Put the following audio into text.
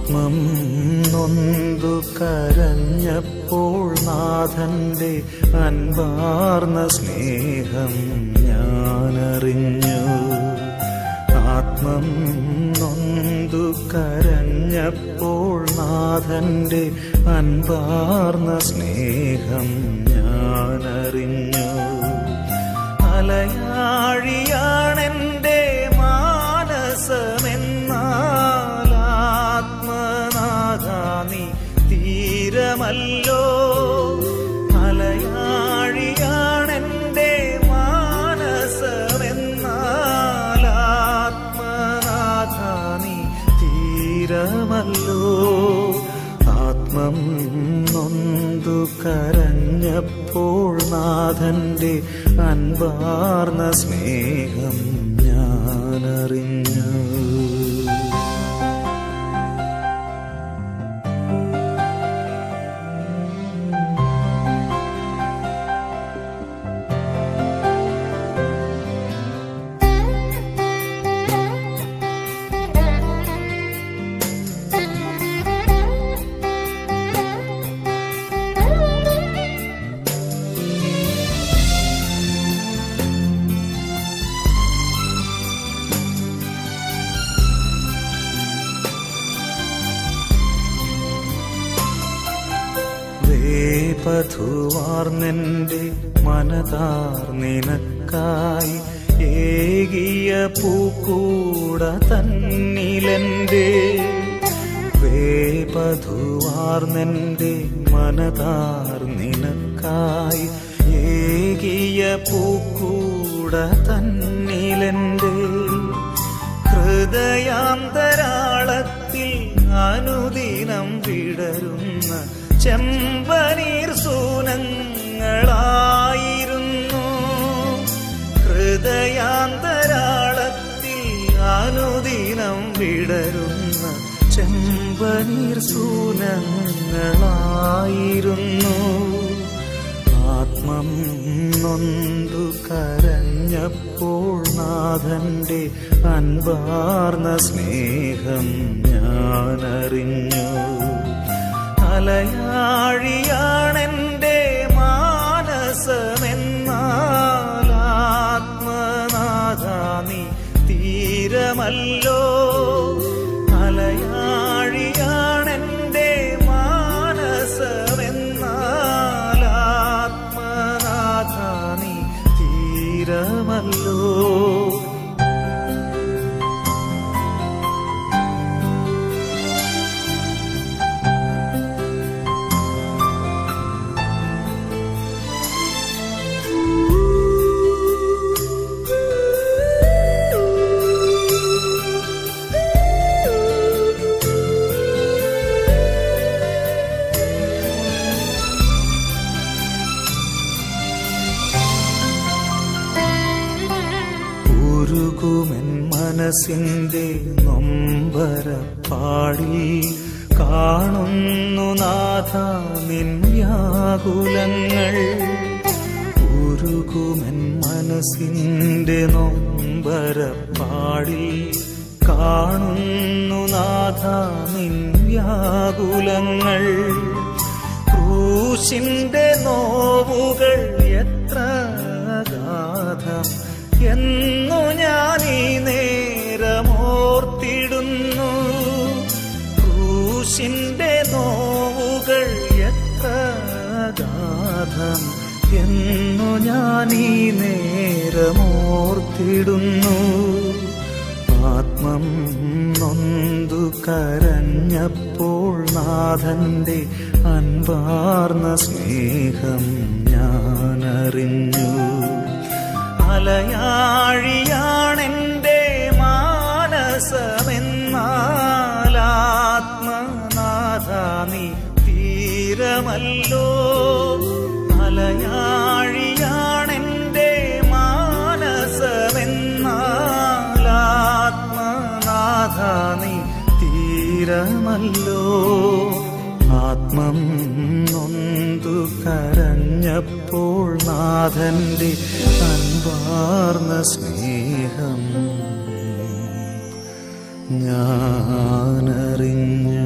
ആത്മം നൊന്തു കരഞ്ഞപ്പോൾ നാഥന്റെ അൻപാർന്ന സ്നേഹം ഞാനറിഞ്ഞു ആത്മം നൊന്തു കരഞ്ഞപ്പോൾ നാഥന്റെ അൻപാർന്ന സ്നേഹം ഞാനറിഞ്ഞു അലയാഴിയാണെന്റെ മാനസമെന്നാൽ ആത്മനാഥ നീ തീരമല്ലോ അലയാഴിയാണെന്റെ മാനസമെന്നാൽ ആത്മനാഥ നീ തീരമല്ലോ ആത്മം നൊന്തു കരഞ്ഞപ്പോൾ നാഥന്റെ അൻപാർന്ന സ്നേഹം ഞാനറിഞ്ഞു വേപധുവാർന്നെന്റെ മനതാർ നിനക്കായി ഏകിയ പൂക്കൂട തന്നിലെന്റെ വേപധുവാർന്നെന്റെ മനതാർ നിനക്കായി ഏകിയ പൂക്കൂട തന്നിലെന്റെ ഹൃദയാന്തരാളത്തിൽ അനുദിനം വിടരുന്ന ചെമ്പനീർ സൂനങ്ങളായിരുന്നു ഹൃദയാന്തരാളത്തിൽ അനുദിനം വിടരുന്ന ചെമ്പനീർ സൂനങ്ങളായിരുന്നു ആത്മം നൊന്തു കരഞ്ഞപ്പോൾ നാഥന്റെ അൻപാർന്ന സ്നേഹം ഞാനറിഞ്ഞു അലയാഴിയാണെന്റെ മാനസമെന്നാൽ ആത്മനാഥ നീ തീരമല്ലോ അലയാഴിയാണെന്റെ മാനസമെന്നാൽ ആത്മനാഥ നീ തീരമല്ലോ ഉരുകുമെൻ മനസ്സിന്റെ നൊമ്പരപ്പാടിൽ കാണുന്നു നാഥ നിൻ വ്യാകുലങ്ങൾ ഉരുകുമെൻ മനസ്സിന്റെ നൊമ്പരപ്പാടിൽ കാണുന്നു നാഥ നിൻ വ്യാകുലങ്ങൾ ക്രൂശിന്റെ നോവുകൾ എത്ര ഗാധം എന്നു ഞാൻ ഈ നേരമോർത്തിടുന്നു ക്രൂശിന്റെ നോവുകൾ എത്ര ഗാധം എന്നു ഞാൻ ഈ നേരമോർത്തിടുന്നു ആത്മം നൊന്തു കരഞ്ഞപ്പോൾ നാഥന്റെ അൻപാർന്ന സ്നേഹം ഞാനറിഞ്ഞു അലയാഴിയാണെന്റെ മാനസമെന്നാൽ ആത്മനാഥ നീ തീരമല്ലോ അലയാഴിയാണെന്റെ മാനസമെന്നാൽ ആത്മനാഥ നീ തീരമല്ലോ ആത്മം നൊന്തു കരഞ്ഞപ്പോൾ നാഥന്റെ അൻപാർന്ന സ്നേഹം ഞാനറിഞ്ഞു